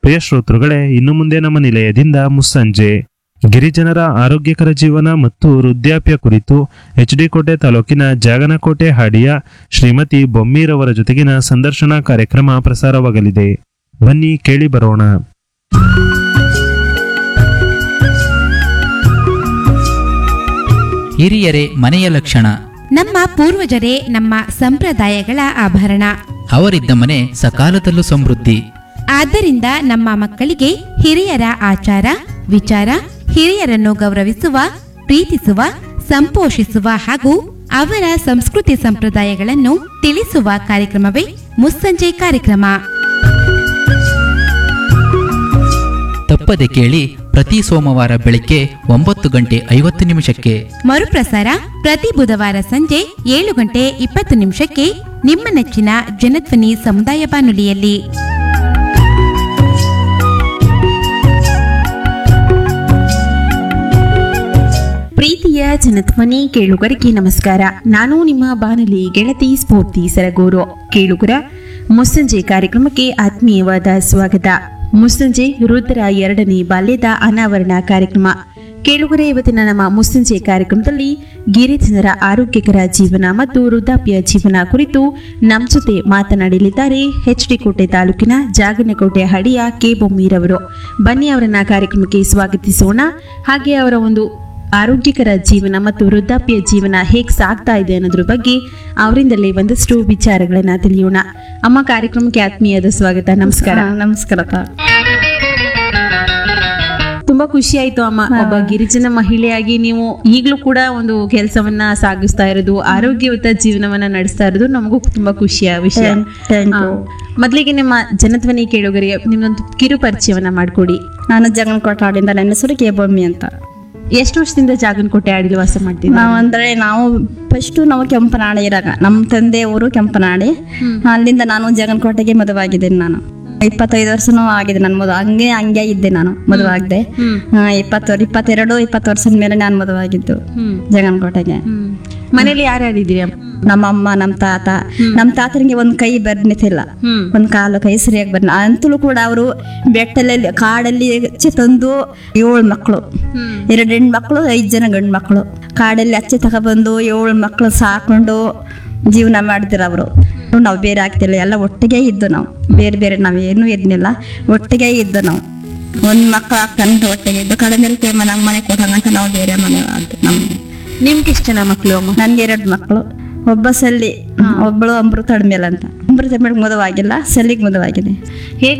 ಪ್ರಿಯ ಶ್ರೋತೃಗಳೇ ಇನ್ನು ಮುಂದೆ ನಮ್ಮ ನಿಲಯದಿಂದ ಮುಸ್ಸಂಜೆ ಗಿರಿಜನರ ಆರೋಗ್ಯಕರ ಜೀವನ ಮತ್ತು ವೃದ್ಧಾಪ್ಯ ಕುರಿತು ಎಚ್ ಡಿ ಕೋಟೆ ತಾಲೂಕಿನ ಜಾಗನಕೋಟೆ ಹಾಡಿಯ ಶ್ರೀಮತಿ ಬೊಮ್ಮೀರವರ ಜೊತೆಗಿನ ಸಂದರ್ಶನ ಕಾರ್ಯಕ್ರಮ ಪ್ರಸಾರವಾಗಲಿದೆ ಬನ್ನಿ ಕೇಳಿ ಬರೋಣ ಹಿರಿಯರೇ ಮನೆಯ ಲಕ್ಷಣ ನಮ್ಮ ಪೂರ್ವಜರೇ ನಮ್ಮ ಸಂಪ್ರದಾಯಗಳ ಆಭರಣ ಅವರಿದ್ದ ಮನೆ ಸಕಾಲದಲ್ಲೂ ಸಮೃದ್ಧಿ ಆದ್ದರಿಂದ ನಮ್ಮ ಮಕ್ಕಳಿಗೆ ಹಿರಿಯರ ಆಚಾರ ವಿಚಾರ ಹಿರಿಯರನ್ನು ಗೌರವಿಸುವ ಪ್ರೀತಿಸುವ ಸಂಪೋಷಿಸುವ ಹಾಗೂ ಅವರ ಸಂಸ್ಕೃತಿ ಸಂಪ್ರದಾಯಗಳನ್ನು ತಿಳಿಸುವ ಕಾರ್ಯಕ್ರಮವೇ ಮುಸ್ಸಂಜೆ ಕಾರ್ಯಕ್ರಮ ತಪ್ಪದೆ ಕೇಳಿ ಪ್ರತಿ ಸೋಮವಾರ ಬೆಳಿಗ್ಗೆ ಒಂಬತ್ತು ಗಂಟೆ ಐವತ್ತು ನಿಮಿಷಕ್ಕೆ ಮರುಪ್ರಸಾರ ಪ್ರತಿ ಬುಧವಾರ ಸಂಜೆ ಏಳು ಗಂಟೆ ಇಪ್ಪತ್ತು ನಿಮಿಷಕ್ಕೆ ನಿಮ್ಮ ನೆಚ್ಚಿನ ಜನಧ್ವನಿ ಸಮುದಾಯ ಬಾನುಲಿಯಲ್ಲಿ ಪ್ರೀತಿಯ ಜನಧ್ವನಿ ಕೇಳುಗರಿಗೆ ನಮಸ್ಕಾರ ನಾನು ನಿಮ್ಮ ಬಾನುಲಿ ಗೆಳತಿ ಸ್ಫೂರ್ತಿ ಸರಗೂರು ಕೇಳುಗರ ಮುಸ್ಸಂಜೆ ಕಾರ್ಯಕ್ರಮಕ್ಕೆ ಆತ್ಮೀಯವಾದ ಸ್ವಾಗತ ಮುಸ್ಸಂಜೆ ರುದ್ರ ಎರಡನೇ ಬಾಲ್ಯದ ಅನಾವರಣ ಕಾರ್ಯಕ್ರಮ ಕೇಳುಗರ ಇವತ್ತಿನ ನಮ್ಮ ಮುಸ್ಸಂಜೆ ಕಾರ್ಯಕ್ರಮದಲ್ಲಿ ಗಿರಿಜನರ ಆರೋಗ್ಯಕರ ಜೀವನ ಮತ್ತು ವೃದ್ಧಾಪ್ಯ ಜೀವನ ಕುರಿತು ನಮ್ಮ ಜೊತೆ ಮಾತನಾಡಲಿದ್ದಾರೆ ಎಚ್ ಡಿ ಕೋಟೆ ತಾಲೂಕಿನ ಜಾಗನಕೋಟೆ ಹಡಿಯ ಕೆ ಬೊಮ್ಮೀರವರು ಬನ್ನಿ ಅವರನ್ನ ಕಾರ್ಯಕ್ರಮಕ್ಕೆ ಸ್ವಾಗತಿಸೋಣ ಹಾಗೆ ಅವರ ಒಂದು ಆರೋಗ್ಯಕರ ಜೀವನ ಮತ್ತು ವೃದ್ಧಾಪ್ಯ ಜೀವನ ಹೇಗೆ ಸಾಗ್ತಾ ಇದೆ ಅನ್ನೋದ್ರ ಬಗ್ಗೆ ಅವರಿಂದಲೇ ಒಂದಷ್ಟು ವಿಚಾರಗಳನ್ನ ತಿಳಿಯೋಣ ಅಮ್ಮ ಕಾರ್ಯಕ್ರಮಕ್ಕೆ ಆತ್ಮೀಯದ ಸ್ವಾಗತ ನಮಸ್ಕಾರ ನಮಸ್ಕಾರ ತುಂಬಾ ಖುಷಿ ಆಯ್ತು ಅಮ್ಮ ಒಬ್ಬ ಗಿರಿಜನ ಮಹಿಳೆಯಾಗಿ ನೀವು ಈಗಲೂ ಕೂಡ ಒಂದು ಕೆಲಸವನ್ನ ಸಾಗಿಸ್ತಾ ಇರೋದು ಆರೋಗ್ಯಯುತ ಜೀವನವನ್ನ ನಡೆಸ್ತಾ ಇರೋದು ನಮಗೂ ತುಂಬಾ ಖುಷಿಯ ವಿಷಯ Thank ಆ, you. ಮೊದ್ಲಿಗೆ ನಿಮ್ಮ ಜನಧ್ವನಿ ಕೇಳುಗರಿಗೆ ನಿಮ್ದೊಂದು ಕಿರು ಪರಿಚಯವನ್ನ ಮಾಡ್ಕೊಡಿ ನಾನು ಜಗನ್ಕೋಟಾಡಿಂದ ನನ್ನ ಹೆಸರು ಕೆ ಬೊಮ್ಮಿ ಅಂತ ಎಷ್ಟು ವರ್ಷದಿಂದ ಜಾಗನಕೋಟೆ ಆಡಿಲಿ ವಾಸ ಮಾಡ್ತೀವಿ ನಾವು ಅಂದ್ರೆ ನಾವು ಫಸ್ಟ್ ನಾವು ಕೆಂಪನಾಡಿ ಇರಾಗ ನಮ್ಮ ತಂದೆ ಊರು ಕೆಂಪನಾಡಿ ಅಲ್ಲಿಂದ ನಾನು ಜಗನ್ಕೋಟೆಗೆ ಮದುವಾಗಿದ್ದೀನಿ ನಾನು ಇಪ್ಪತ್ತೈದು ವರ್ಷನೂ ಆಗಿದೆ ನನ್ನ ಮದುವೆ ಹಂಗೆ ಹಂಗೆ ಇದ್ದೆ ನಾನು ಮದುವೆ ಆಗದೆ ಇಪ್ಪತ್ತು ಇಪ್ಪತ್ತೆರಡು ಇಪ್ಪತ್ತು ವರ್ಷದ ಮೇಲೆ ನಾನು ಮದುವಾಗಿದ್ದು ಜಗನ್ಕೋಟೆಗೆ ಮನೇಲಿ ಯಾರ್ಯಾರು ಇದೀರಿ ಅಮ್ಮ? ನಮ್ಮ ಅಮ್ಮ ನಮ್ಮ ತಾತ ನಮ್ಮ ತಾತನಿಗೆ ಒಂದ್ ಕೈ ಬರ್ನಿತಿಲ್ಲ ಹ್ಮ್. ಒಂದ್ ಕಾಲು ಕೈ ಸರಿಯಾಗಿ ಬರ್ನ ಅಂತಲೂ ಕೂಡ ಅವರು ಬೆಟ್ಟದಲ್ಲಿ ಕಾಡಲ್ಲಿ ಹಚ್ಚಿ ತಂದು ಏಳು ಮಕ್ಕಳು ಎರಡು ಹೆಣ್ಣು ಮಕ್ಕಳು ಐದು ಜನ ಗಂಡು ಮಕ್ಕಳು ಕಾಡಲ್ಲಿ ಹಚ್ಚಿ ತಗೊಬಂದು ಏಳು ಮಕ್ಕಳು ಸಾಕೊಂಡು ಜೀವನ ಮಾಡ್ತಿರ ಅವರು ನಾವು ಬೇರೆ ಆಗ್ತಿಲ್ಲ ಎಲ್ಲ ಒಟ್ಟಿಗೆ ಇದ್ದು ನಾವು ಬೇರೆ ಬೇರೆ ನಾವು ಏನೂ ಇರ್ಲಿಲ್ಲ ಒಟ್ಟಿಗೆ ಇದ್ದು ನಾವು ಒಂದ್ ಮಕ್ಕಳು ಹಾಕಂತ ಒಟ್ಟಿಗೆ ಇದ್ದು ಕಡಿಮೆ ನಮ್ಮ ಮನೆ ಕೊಡಂಗಂತ ನಾವು ಬೇರೆ ಮನೆ ಆದ್ದು ನಮ್ಮ ನಿಮ್ಗೆ ಎಷ್ಟು ಜನ ಮಕ್ಳು ಅಮ್ಮ ನನ್ಗೆ ಎರಡು ಮಕ್ಕಳು ಒಬ್ಬ ಸಲ್ಲಿ ಒಬ್ಬಳು ಅಮೃತ ಅಡ್ಮೇಲ್ ಅಂತ ಅಮೃತ ಅಡ್ಮೇಲ್ ಮದುವಾಗಿಲ್ಲ ಸಲ್ಲಿಗೆ ಮದುವಾಗಿದೆ ಹೇಗೆ